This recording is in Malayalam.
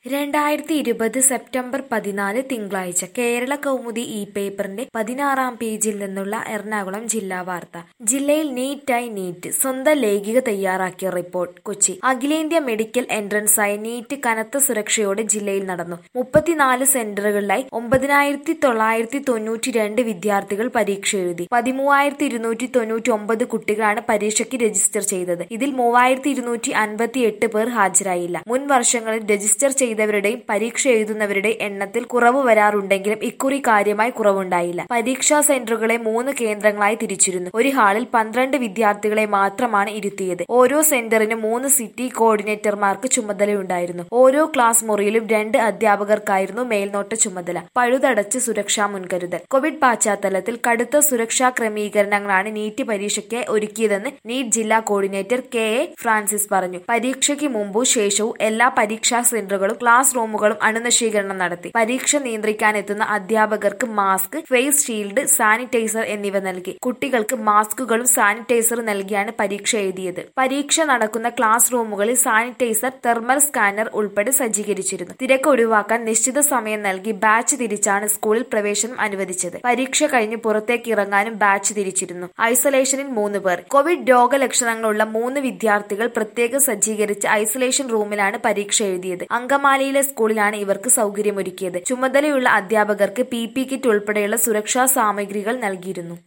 രണ്ടായിരത്തി ഇരുപത് സെപ്റ്റംബർ പതിനാല് തിങ്കളാഴ്ച കേരള കൗമുദി ഇ പേപ്പറിന്റെ പതിനാറാം പേജിൽ നിന്നുള്ള എറണാകുളം ജില്ലാ വാർത്ത ജില്ലയിൽ നീറ്റായി നീറ്റ് സ്വന്തം ലേഖിക തയ്യാറാക്കിയ റിപ്പോർട്ട് കൊച്ചി അഖിലേന്ത്യാ മെഡിക്കൽ എൻട്രൻസായ നീറ്റ് കനത്ത സുരക്ഷയോടെ ജില്ലയിൽ നടന്നു മുപ്പത്തിനാല് സെന്ററുകളിലായി ഒമ്പതിനായിരത്തി തൊള്ളായിരത്തി തൊണ്ണൂറ്റി രണ്ട് വിദ്യാർത്ഥികൾ പരീക്ഷ എഴുതി പതിമൂവായിരത്തി ഇരുന്നൂറ്റി തൊണ്ണൂറ്റി ഒമ്പത് കുട്ടികളാണ് പരീക്ഷയ്ക്ക് രജിസ്റ്റർ ചെയ്തത് ഇതിൽ മൂവായിരത്തി ഇരുന്നൂറ്റി അൻപത്തി എട്ട് പേർ ഹാജരായില്ല മുൻ വർഷങ്ങളിൽ രജിസ്റ്റർ ചെയ്തവരുടെയും പരീക്ഷ എഴുതുന്നവരുടെയും എണ്ണത്തിൽ കുറവ് വരാറുണ്ടെങ്കിലും ഇക്കുറി കാര്യമായി കുറവുണ്ടായില്ല പരീക്ഷാ സെന്ററുകളെ മൂന്ന് കേന്ദ്രങ്ങളായി തിരിച്ചിരുന്നു ഒരു ഹാളിൽ പന്ത്രണ്ട് വിദ്യാർത്ഥികളെ മാത്രമാണ് ഇരുത്തിയത് ഓരോ സെന്ററിനും മൂന്ന് സിറ്റി കോർഡിനേറ്റർമാർക്ക് ചുമതലയുണ്ടായിരുന്നു ഓരോ ക്ലാസ് മുറിയിലും രണ്ട് അധ്യാപകർക്കായിരുന്നു മേൽനോട്ട ചുമതല പഴുതടച്ച് സുരക്ഷാ മുൻകരുതൽ കോവിഡ് പശ്ചാത്തലത്തിൽ കടുത്ത സുരക്ഷാ ക്രമീകരണങ്ങളാണ് നീറ്റ് പരീക്ഷയ്ക്ക് ഒരുക്കിയതെന്ന് നീറ്റ് ജില്ലാ കോർഡിനേറ്റർ കെ എ ഫ്രാൻസിസ് പറഞ്ഞു പരീക്ഷയ്ക്ക് മുമ്പും ശേഷവും എല്ലാ പരീക്ഷാ സെന്ററുകളും ക്ലാസ് റൂമുകളും അണുനശീകരണം നടത്തി പരീക്ഷ നിയന്ത്രിക്കാനെത്തുന്ന അധ്യാപകർക്ക് മാസ്ക് ഫേസ് ഷീൽഡ് സാനിറ്റൈസർ എന്നിവ നൽകി കുട്ടികൾക്ക് മാസ്കുകളും സാനിറ്റൈസറും നൽകിയാണ് പരീക്ഷ എഴുതിയത് പരീക്ഷ നടക്കുന്ന ക്ലാസ് റൂമുകളിൽ സാനിറ്റൈസർ തെർമൽ സ്കാനർ ഉൾപ്പെടെ സജ്ജീകരിച്ചിരുന്നു തിരക്ക് ഒഴിവാക്കാൻ നിശ്ചിത സമയം നൽകി ബാച്ച് തിരിച്ചാണ് സ്കൂളിൽ പ്രവേശനം അനുവദിച്ചത് പരീക്ഷ കഴിഞ്ഞ് പുറത്തേക്ക് ഇറങ്ങാനും ബാച്ച് തിരിച്ചിരുന്നു ഐസൊലേഷനിൽ മൂന്ന് പേർ കോവിഡ് രോഗലക്ഷണങ്ങളുള്ള മൂന്ന് വിദ്യാർത്ഥികൾ പ്രത്യേകം സജ്ജീകരിച്ച ഐസൊലേഷൻ റൂമിലാണ് പരീക്ഷ എഴുതിയത് അങ്കമാലിയിലെ സ്കൂളിലാണ് ഇവർക്ക് സൗകര്യമൊരുക്കിയത് ചുമതലയുള്ള അധ്യാപകർക്ക് പി പി കിറ്റ് ഉൾപ്പെടെയുള്ള സുരക്ഷാ സാമഗ്രികൾ നൽകിയിരുന്നു